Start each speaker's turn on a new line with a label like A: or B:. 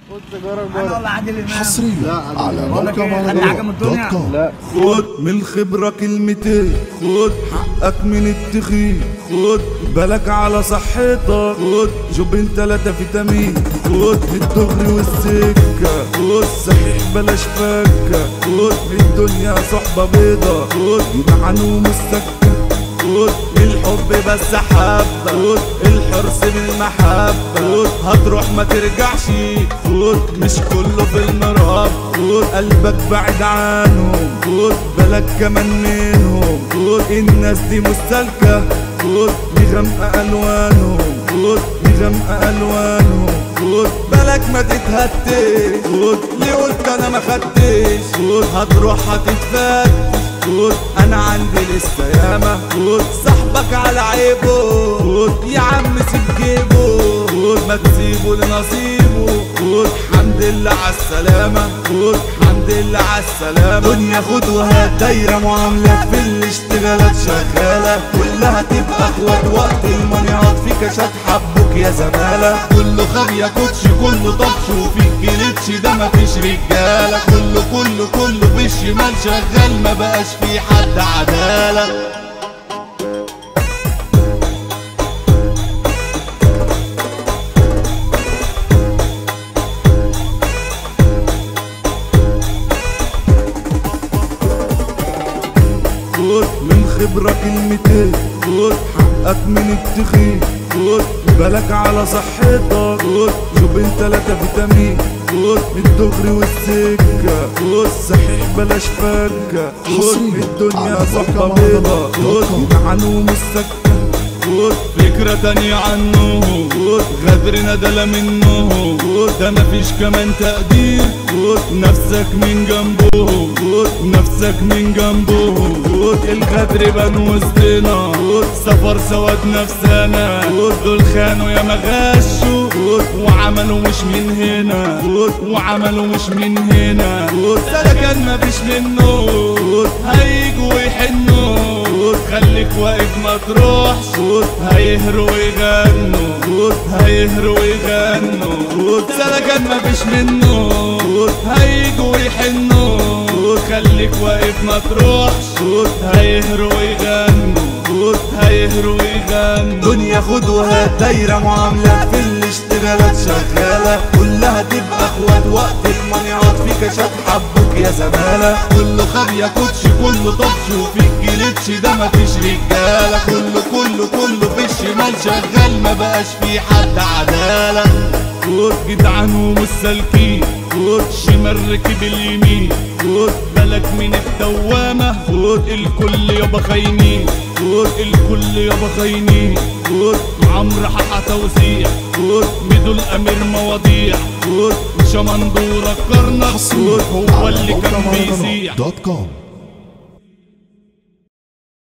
A: انا والله عادل امام
B: حصريا على
A: بقول لك
B: موقع
A: إيه، خلي حاجة من
B: مهرجانات دوت
A: الدنيا.
B: كوم
C: لا خد من الخبرة كلمتين خد حقك من التخين خد بالك على صحتك خد جوبين تلاتة فيتامين خد الدغري والسكة خد صحيح بلاش فكة خد الدنيا صحبة بيضة خد جدعان ومستكة خد الحب بس حبة خد الحرص بالمحبة خد هتروح ما ترجعش خد مش كله في المراب خد قلبك بعد عنهم خد بالك كمان منهم خد الناس دي مستلكة خد دي غامقة ألوانهم خد دي غامقة ألوانهم خد بالك ما تتهتش خد ليه قلت أنا ما خدتش خد هتروح هتتفتش خد انا عندي لسه ياما خد صاحبك على عيبه خد يا عم سيب جيبه خد ما تسيبه لنصيبه خد حمد لله على السلامة خد حمد لله على السلامة دنيا خد وهات دايرة معاملات في الاشتغالات شغالة كلها تبقى اخوات وقت المنيعات في كاشات حبوك يا زمالة كله خاب يا كوتش كله طبش وفي الجليتش ده مفيش رجالة كله كله كله في الشمال شغال ما بقاش في حد عدالة خد من خبرة كلمتين خد حقك من التخين خد بالك على صحتك خد جوبين تلاتة فيتامين خد الدغري والسكة خد صحيح بلاش فكة خد
B: حصرياً
C: الدنيا
B: على
C: صحبة
B: موقع
C: بيضة
B: مهرجانات دوت
C: خد
B: كوم.
C: جدعان ومستكة خد فكرة تانية عنه خد غدر ندلة منه خد ده مفيش كمان تقدير خد نفسك من جنبه خد نفسك من جنبه خد الغدر بان وسطنا خد سفر سواد نفسنا خد دول خانوا يا مغشوا خد وعملوا مش من هنا خد وعملوا مش من هنا خد سلكان مفيش منه خد هيجوا ويحنوا خد خليك واقف ما تروحش خد هيهروا ويغنوا خد هيهروا ويغنوا خد سلكان مفيش منه خد هيجوا ويحنوا خد خليك واقف ما تروحش خد هيهروا ويغنوا خد هيهروا ويغنوا دنيا خد وهات دايرة معاملات في الاشتغالات شغالة كلها تبقى اخوات وقت المنيعات في كاشات حبوك يا زمالة كله خاب يا كوتش كله طبش وفي الجليتش ده مفيش رجالة كله كله كله في الشمال شغال ما بقاش في حد عدالة خد جدعان ومش سالكين خد شمال ركب اليمين خد بالك من الدوامة خد الكل يابا خاينين خد الكل يابا خاينين خد عمرو حقا توزيع خد ميدو الامير مواضيع خد شمندورة كرنك خد هو اللي
B: موقع
C: كان
B: مهرجانات
C: بيذيع
B: دوت كوم